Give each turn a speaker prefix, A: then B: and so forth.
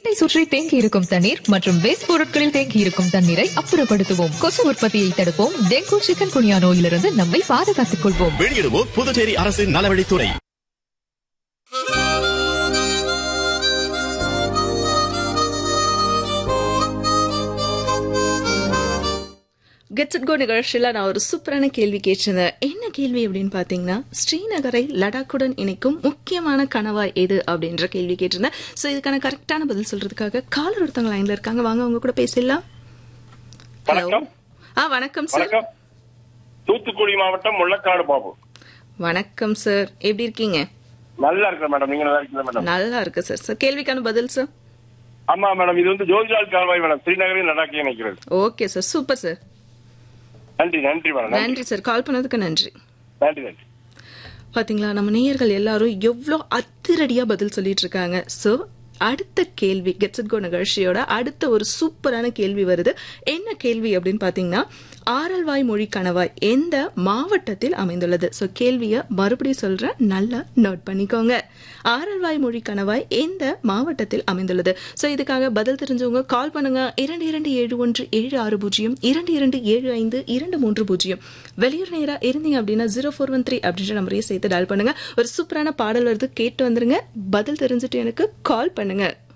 A: வீட்டை சுற்றி தேங்கி இருக்கும் தண்ணீர் மற்றும் வேஸ்ட் பொருட்களில் தேங்கி இருக்கும் தண்ணீரை அப்புறப்படுத்துவோம் கொசு உற்பத்தியை தடுப்போம் டெங்கு சிக்கன் குனியா நோயிலிருந்து நம்மை பாதுகாத்துக் கொள்வோம்
B: வெளியிடுவோம் புதுச்சேரி அரசின் நலவழித்துறை
C: கெட்ஸ் இட் கோ நிகழ்ச்சியில் நான் ஒரு சூப்பரான கேள்வி கேட்டிருந்தேன் என்ன கேள்வி அப்படின்னு பார்த்தீங்கன்னா ஸ்ரீநகரை லடாக்குடன் இணைக்கும் முக்கியமான கனவாய் எது அப்படின்ற கேள்வி கேட்டிருந்தேன் ஸோ இதுக்கான கரெக்டான பதில் சொல்றதுக்காக காலர் ஒருத்தவங்க லைன்ல இருக்காங்க வாங்க அவங்க கூட பேசிடலாம் ஹலோ
D: வணக்கம்.
C: ஆ வணக்கம் சார்
D: வணக்கம் தூத்துக்குடி மாவட்டம் முள்ளக்காடு பாபு
C: வணக்கம் சார் எப்படி இருக்கீங்க
D: நல்லா இருக்கிறேன் மேடம் நீங்க நல்லா இருக்கீங்க மேடம்
C: நல்லா இருக்கு சார் சார் கேள்விக்கான பதில் சார்
D: ஆமா மேடம் இது வந்து ஜோதிலால் கால்வாய் மேடம் ஸ்ரீநகரையும் லடாக்கையும் நினைக்கிறது
C: ஓகே சார் சூப்பர் சார்
D: நன்றி நன்றி மேடம் நன்றி
C: நன்றி சார் கால் பண்ணதுக்கு நன்றி
D: நன்றி நன்றி
C: பாத்தீங்களா நம்ம நேயர்கள் எல்லாரும் எவ்வளோ அதிரடியா பதில் சொல்லிட்டு இருக்காங்க சோ அடுத்த கேள்வி கெட்ஸ் இட் கோ நிகழ்ச்சியோட அடுத்த ஒரு சூப்பரான கேள்வி வருது என்ன கேள்வி அப்படின்னு பாத்தீங்கன்னா ஆரல்வாய் மொழி கணவாய் எந்த மாவட்டத்தில் அமைந்துள்ளது சோ கேள்வியை மறுபடியும் சொல்றேன் நல்லா நோட் பண்ணிக்கோங்க ஆரல்வாய் மொழி கணவாய் எந்த மாவட்டத்தில் அமைந்துள்ளது சோ இதுக்காக பதில் தெரிஞ்சவங்க கால் பண்ணுங்க இரண்டு இரண்டு ஏழு ஒன்று ஏழு ஆறு பூஜ்ஜியம் இரண்டு இரண்டு ஏழு ஐந்து இரண்டு மூன்று பூஜ்ஜியம் வெளியூர் நேரா இருந்தீங்க அப்படின்னா ஜீரோ ஃபோர் ஒன் த்ரீ அப்படின்ற நம்பரையும் சேர்த்து டயல் பண்ணுங்க ஒரு சூப்பரான பாடல் வருது கேட்டு வந்துருங்க பதில் தெரிஞ்சுட்டு எனக்கு கால் பண்ணுங்க